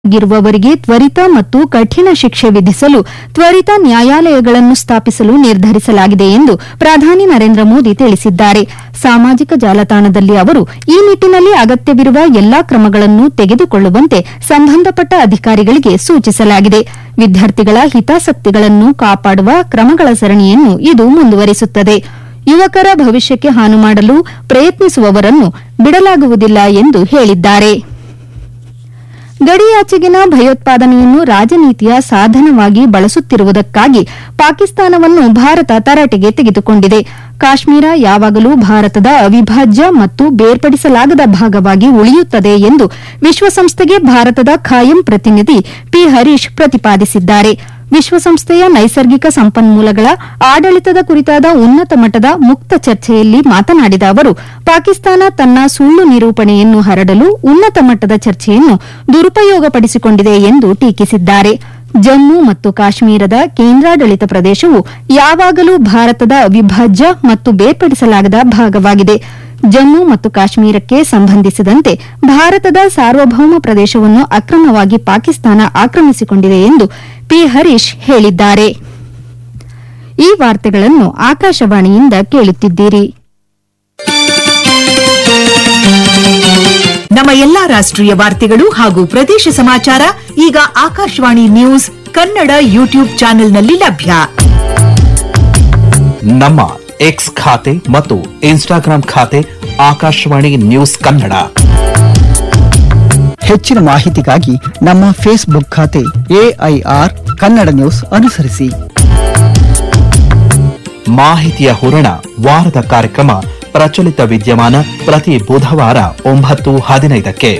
ಗಿರುವವರಿಗೆ ತ್ವರಿತ ಮತ್ತು ಕಠಿಣ ಶಿಕ್ಷೆ ವಿಧಿಸಲು ತ್ವರಿತ ನ್ಯಾಯಾಲಯಗಳನ್ನು ಸ್ಥಾಪಿಸಲು ನಿರ್ಧರಿಸಲಾಗಿದೆ ಎಂದು ಪ್ರಧಾನಿ ನರೇಂದ್ರ ಮೋದಿ ತಿಳಿಸಿದ್ದಾರೆ ಸಾಮಾಜಿಕ ಜಾಲತಾಣದಲ್ಲಿ ಅವರು ಈ ನಿಟ್ಟಿನಲ್ಲಿ ಅಗತ್ಯವಿರುವ ಎಲ್ಲಾ ಕ್ರಮಗಳನ್ನು ತೆಗೆದುಕೊಳ್ಳುವಂತೆ ಸಂಬಂಧಪಟ್ಟ ಅಧಿಕಾರಿಗಳಿಗೆ ಸೂಚಿಸಲಾಗಿದೆ ವಿದ್ಯಾರ್ಥಿಗಳ ಹಿತಾಸಕ್ತಿಗಳನ್ನು ಕಾಪಾಡುವ ಕ್ರಮಗಳ ಸರಣಿಯನ್ನು ಇದು ಮುಂದುವರಿಸುತ್ತದೆ ಯುವಕರ ಭವಿಷ್ಯಕ್ಕೆ ಹಾನು ಮಾಡಲು ಪ್ರಯತ್ನಿಸುವವರನ್ನು ಬಿಡಲಾಗುವುದಿಲ್ಲ ಎಂದು ಹೇಳಿದ್ದಾರೆ ಗಡಿಯಾಚೆಗಿನ ಭಯೋತ್ಪಾದನೆಯನ್ನು ರಾಜನೀತಿಯ ಸಾಧನವಾಗಿ ಬಳಸುತ್ತಿರುವುದಕ್ಕಾಗಿ ಪಾಕಿಸ್ತಾನವನ್ನು ಭಾರತ ತರಾಟೆಗೆ ತೆಗೆದುಕೊಂಡಿದೆ ಕಾಶ್ಮೀರ ಯಾವಾಗಲೂ ಭಾರತದ ಅವಿಭಾಜ್ಯ ಮತ್ತು ಬೇರ್ಪಡಿಸಲಾಗದ ಭಾಗವಾಗಿ ಉಳಿಯುತ್ತದೆ ಎಂದು ವಿಶ್ವಸಂಸ್ಥೆಗೆ ಭಾರತದ ಖಾಯಂ ಪ್ರತಿನಿಧಿ ಪಿ ಹರೀಶ್ ಪ್ರತಿಪಾದಿಸಿದ್ದಾರೆ ವಿಶ್ವಸಂಸ್ಥೆಯ ನೈಸರ್ಗಿಕ ಸಂಪನ್ಮೂಲಗಳ ಆಡಳಿತದ ಕುರಿತಾದ ಉನ್ನತ ಮಟ್ಟದ ಮುಕ್ತ ಚರ್ಚೆಯಲ್ಲಿ ಮಾತನಾಡಿದ ಅವರು ಪಾಕಿಸ್ತಾನ ತನ್ನ ಸುಳ್ಳು ನಿರೂಪಣೆಯನ್ನು ಹರಡಲು ಉನ್ನತ ಮಟ್ಟದ ಚರ್ಚೆಯನ್ನು ದುರುಪಯೋಗಪಡಿಸಿಕೊಂಡಿದೆ ಎಂದು ಟೀಕಿಸಿದ್ದಾರೆ ಜಮ್ಮು ಮತ್ತು ಕಾಶ್ಮೀರದ ಕೇಂದ್ರಾಡಳಿತ ಪ್ರದೇಶವು ಯಾವಾಗಲೂ ಭಾರತದ ಅವಿಭಾಜ್ಯ ಮತ್ತು ಬೇರ್ಪಡಿಸಲಾಗದ ಭಾಗವಾಗಿದೆ ಜಮ್ಮು ಮತ್ತು ಕಾಶ್ಮೀರಕ್ಕೆ ಸಂಬಂಧಿಸಿದಂತೆ ಭಾರತದ ಸಾರ್ವಭೌಮ ಪ್ರದೇಶವನ್ನು ಅಕ್ರಮವಾಗಿ ಪಾಕಿಸ್ತಾನ ಆಕ್ರಮಿಸಿಕೊಂಡಿದೆ ಎಂದು ಪಿ ಹರೀಶ್ ಹೇಳಿದ್ದಾರೆ ಈ ವಾರ್ತೆಗಳನ್ನು ಆಕಾಶವಾಣಿಯಿಂದ ಕೇಳುತ್ತಿದ್ದೀರಿ ನಮ್ಮ ಎಲ್ಲಾ ರಾಷ್ಟ್ರೀಯ ವಾರ್ತೆಗಳು ಹಾಗೂ ಪ್ರದೇಶ ಸಮಾಚಾರ ಈಗ ಆಕಾಶವಾಣಿ ನ್ಯೂಸ್ ಕನ್ನಡ ಯೂಟ್ಯೂಬ್ ಚಾನೆಲ್ನಲ್ಲಿ ಲಭ್ಯ ನಮ್ಮ ಎಕ್ಸ್ ಖಾತೆ ಮತ್ತು ಇನ್ಸ್ಟಾಗ್ರಾಂ ಖಾತೆ ಆಕಾಶವಾಣಿ ನ್ಯೂಸ್ ಕನ್ನಡ ಹೆಚ್ಚಿನ ಮಾಹಿತಿಗಾಗಿ ನಮ್ಮ ಫೇಸ್ಬುಕ್ ಖಾತೆ ಎಐಆರ್ ಕನ್ನಡ ನ್ಯೂಸ್ ಅನುಸರಿಸಿ ಮಾಹಿತಿಯ ಹೂರಣ ವಾರದ ಕಾರ್ಯಕ್ರಮ ಪ್ರಚಲಿತ ವಿದ್ಯಮಾನ ಪ್ರತಿ ಬುಧವಾರ ಒಂಬತ್ತು ಹದಿನೈದಕ್ಕೆ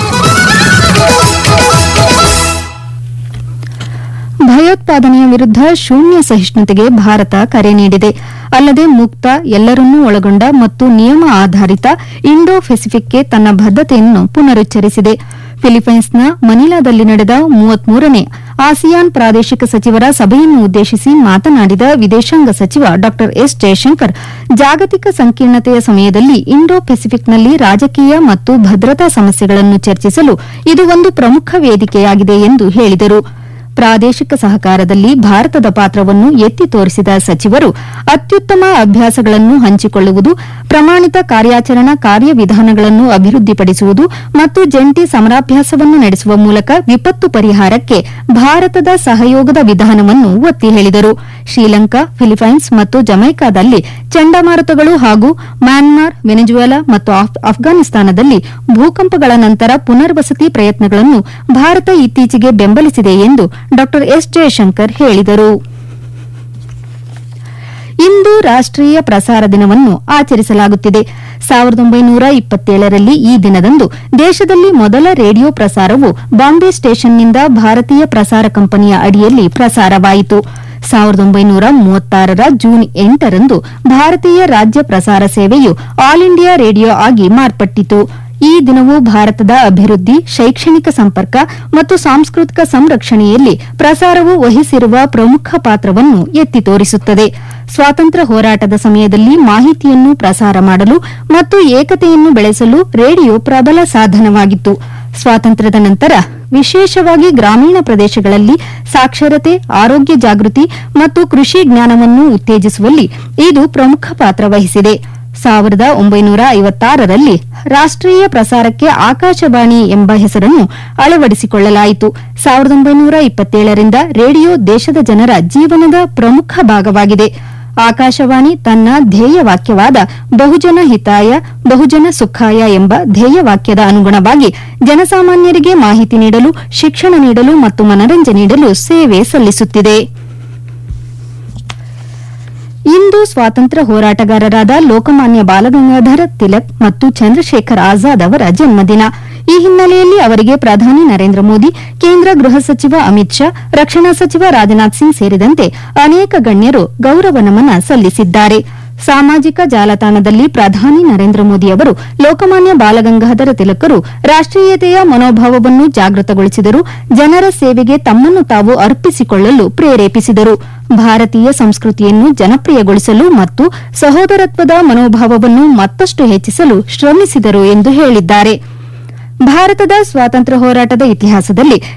ಭಯೋತ್ಪಾದನೆಯ ವಿರುದ್ದ ಶೂನ್ಯ ಸಹಿಷ್ಣುತೆಗೆ ಭಾರತ ಕರೆ ನೀಡಿದೆ ಅಲ್ಲದೆ ಮುಕ್ತ ಎಲ್ಲರನ್ನೂ ಒಳಗೊಂಡ ಮತ್ತು ನಿಯಮ ಆಧಾರಿತ ಇಂಡೋ ಪೆಸಿಫಿಕ್ಗೆ ತನ್ನ ಬದ್ದತೆಯನ್ನು ಪುನರುಚ್ಚರಿಸಿದೆ ಫಿಲಿಪೈನ್ಸ್ನ ಮನಿಲಾದಲ್ಲಿ ನಡೆದ ಮೂವತ್ಮೂರನೇ ಆಸಿಯಾನ್ ಪ್ರಾದೇಶಿಕ ಸಚಿವರ ಸಭೆಯನ್ನು ಉದ್ದೇಶಿಸಿ ಮಾತನಾಡಿದ ವಿದೇಶಾಂಗ ಸಚಿವ ಡಾ ಎಸ್ ಜಯಶಂಕರ್ ಜಾಗತಿಕ ಸಂಕೀರ್ಣತೆಯ ಸಮಯದಲ್ಲಿ ಇಂಡೋ ಪೆಸಿಫಿಕ್ನಲ್ಲಿ ರಾಜಕೀಯ ಮತ್ತು ಭದ್ರತಾ ಸಮಸ್ಯೆಗಳನ್ನು ಚರ್ಚಿಸಲು ಇದು ಒಂದು ಪ್ರಮುಖ ವೇದಿಕೆಯಾಗಿದೆ ಎಂದು ಹೇಳಿದರು ಪ್ರಾದೇಶಿಕ ಸಹಕಾರದಲ್ಲಿ ಭಾರತದ ಪಾತ್ರವನ್ನು ಎತ್ತಿ ತೋರಿಸಿದ ಸಚಿವರು ಅತ್ಯುತ್ತಮ ಅಭ್ಯಾಸಗಳನ್ನು ಹಂಚಿಕೊಳ್ಳುವುದು ಪ್ರಮಾಣಿತ ಕಾರ್ಯಾಚರಣಾ ಕಾರ್ಯವಿಧಾನಗಳನ್ನು ಅಭಿವೃದ್ಧಿಪಡಿಸುವುದು ಮತ್ತು ಜಂಟಿ ಸಮರಾಭ್ಯಾಸವನ್ನು ನಡೆಸುವ ಮೂಲಕ ವಿಪತ್ತು ಪರಿಹಾರಕ್ಕೆ ಭಾರತದ ಸಹಯೋಗದ ವಿಧಾನವನ್ನು ಒತ್ತಿ ಹೇಳಿದರು ಶ್ರೀಲಂಕಾ ಫಿಲಿಪೈನ್ಸ್ ಮತ್ತು ಜಮೈಕಾದಲ್ಲಿ ಚಂಡಮಾರುತಗಳು ಹಾಗೂ ಮ್ಯಾನ್ಮಾರ್ ವೆನೆಜುವೆಲಾ ಮತ್ತು ಆಫ್- ಅಫ್ಘಾನಿಸ್ತಾನದಲ್ಲಿ ಭೂಕಂಪಗಳ ನಂತರ ಪುನರ್ವಸತಿ ಪ್ರಯತ್ನಗಳನ್ನು ಭಾರತ ಇತ್ತೀಚೆಗೆ ಬೆಂಬಲಿಸಿದೆ ಎಂದು ಡಾ ಎಸ್ ಜಯಶಂಕರ್ ಹೇಳಿದರು ಇಂದು ರಾಷ್ಟೀಯ ಪ್ರಸಾರ ದಿನವನ್ನು ಆಚರಿಸಲಾಗುತ್ತಿದೆ ಸಾವಿರದ ಒಂಬೈನೂರ ಇಪ್ಪತ್ತೇಳರಲ್ಲಿ ಈ ದಿನದಂದು ದೇಶದಲ್ಲಿ ಮೊದಲ ರೇಡಿಯೋ ಪ್ರಸಾರವು ಬಾಂಬೆ ಸ್ಟೇಷನ್ನಿಂದ ಭಾರತೀಯ ಪ್ರಸಾರ ಕಂಪನಿಯ ಅಡಿಯಲ್ಲಿ ಪ್ರಸಾರವಾಯಿತು ಸಾವಿರದ ಒಂಬೈನೂರ ಮೂವತ್ತಾರರ ಜೂನ್ ಎಂಟರಂದು ಭಾರತೀಯ ರಾಜ್ಯ ಪ್ರಸಾರ ಸೇವೆಯು ಆಲ್ ಇಂಡಿಯಾ ರೇಡಿಯೋ ಆಗಿ ಮಾರ್ಪಟ್ಟಿತು ಈ ದಿನವು ಭಾರತದ ಅಭಿವೃದ್ಧಿ ಶೈಕ್ಷಣಿಕ ಸಂಪರ್ಕ ಮತ್ತು ಸಾಂಸ್ಕೃತಿಕ ಸಂರಕ್ಷಣೆಯಲ್ಲಿ ಪ್ರಸಾರವು ವಹಿಸಿರುವ ಪ್ರಮುಖ ಪಾತ್ರವನ್ನು ಎತ್ತಿ ತೋರಿಸುತ್ತದೆ ಸ್ವಾತಂತ್ರ್ಯ ಹೋರಾಟದ ಸಮಯದಲ್ಲಿ ಮಾಹಿತಿಯನ್ನು ಪ್ರಸಾರ ಮಾಡಲು ಮತ್ತು ಏಕತೆಯನ್ನು ಬೆಳೆಸಲು ರೇಡಿಯೋ ಪ್ರಬಲ ಸಾಧನವಾಗಿತ್ತು ಸ್ವಾತಂತ್ರ್ಯದ ನಂತರ ವಿಶೇಷವಾಗಿ ಗ್ರಾಮೀಣ ಪ್ರದೇಶಗಳಲ್ಲಿ ಸಾಕ್ಷರತೆ ಆರೋಗ್ಯ ಜಾಗೃತಿ ಮತ್ತು ಕೃಷಿ ಜ್ಞಾನವನ್ನು ಉತ್ತೇಜಿಸುವಲ್ಲಿ ಇದು ಪ್ರಮುಖ ಪಾತ್ರ ವಹಿಸಿದೆ ಸಾವಿರದ ಒಂಬೈನೂರ ಐವತ್ತಾರರಲ್ಲಿ ರಾಷ್ಟೀಯ ಪ್ರಸಾರಕ್ಕೆ ಆಕಾಶವಾಣಿ ಎಂಬ ಹೆಸರನ್ನು ಅಳವಡಿಸಿಕೊಳ್ಳಲಾಯಿತು ಸಾವಿರದ ಒಂಬೈನೂರ ಇಪ್ಪತ್ತೇಳರಿಂದ ರೇಡಿಯೋ ದೇಶದ ಜನರ ಜೀವನದ ಪ್ರಮುಖ ಭಾಗವಾಗಿದೆ ಆಕಾಶವಾಣಿ ತನ್ನ ಧ್ಯೇಯವಾಕ್ಯವಾದ ಬಹುಜನ ಹಿತಾಯ ಬಹುಜನ ಸುಖಾಯ ಎಂಬ ಧ್ಯೇಯವಾಕ್ಯದ ಅನುಗುಣವಾಗಿ ಜನಸಾಮಾನ್ಯರಿಗೆ ಮಾಹಿತಿ ನೀಡಲು ಶಿಕ್ಷಣ ನೀಡಲು ಮತ್ತು ಮನರಂಜನೆ ನೀಡಲು ಸೇವೆ ಸಲ್ಲಿಸುತ್ತಿದೆ ಇಂದು ಸ್ವಾತಂತ್ರ್ಯ ಹೋರಾಟಗಾರರಾದ ಲೋಕಮಾನ್ಯ ಬಾಲಗಂಗಾಧರ ತಿಲಕ್ ಮತ್ತು ಚಂದ್ರಶೇಖರ್ ಆಜಾದ್ ಅವರ ಜನ್ಮದಿನ ಈ ಹಿನ್ನೆಲೆಯಲ್ಲಿ ಅವರಿಗೆ ಪ್ರಧಾನಿ ನರೇಂದ್ರ ಮೋದಿ ಕೇಂದ್ರ ಗೃಹ ಸಚಿವ ಅಮಿತ್ ಶಾ ರಕ್ಷಣಾ ಸಚಿವ ರಾಜನಾಥ್ ಸಿಂಗ್ ಸೇರಿದಂತೆ ಅನೇಕ ಗಣ್ಯರು ಗೌರವ ನಮನ ಸಲ್ಲಿಸಿದ್ದಾರೆ ಸಾಮಾಜಿಕ ಜಾಲತಾಣದಲ್ಲಿ ಪ್ರಧಾನಿ ನರೇಂದ್ರ ಮೋದಿ ಅವರು ಲೋಕಮಾನ್ಯ ಬಾಲಗಂಗಾಧರ ತಿಲಕರು ರಾಷ್ಟೀಯತೆಯ ಮನೋಭಾವವನ್ನು ಜಾಗೃತಗೊಳಿಸಿದರು ಜನರ ಸೇವೆಗೆ ತಮ್ಮನ್ನು ತಾವು ಅರ್ಪಿಸಿಕೊಳ್ಳಲು ಪ್ರೇರೇಪಿಸಿದರು ಭಾರತೀಯ ಸಂಸ್ಕೃತಿಯನ್ನು ಜನಪ್ರಿಯಗೊಳಿಸಲು ಮತ್ತು ಸಹೋದರತ್ವದ ಮನೋಭಾವವನ್ನು ಮತ್ತಷ್ಟು ಹೆಚ್ಚಿಸಲು ಶ್ರಮಿಸಿದರು ಎಂದು ಹೇಳಿದ್ದಾರೆ ಭಾರತದ ಸ್ವಾತಂತ್ರ್ಯ ಹೋರಾಟದ ಇತಿಹಾಸದಲ್ಲಿ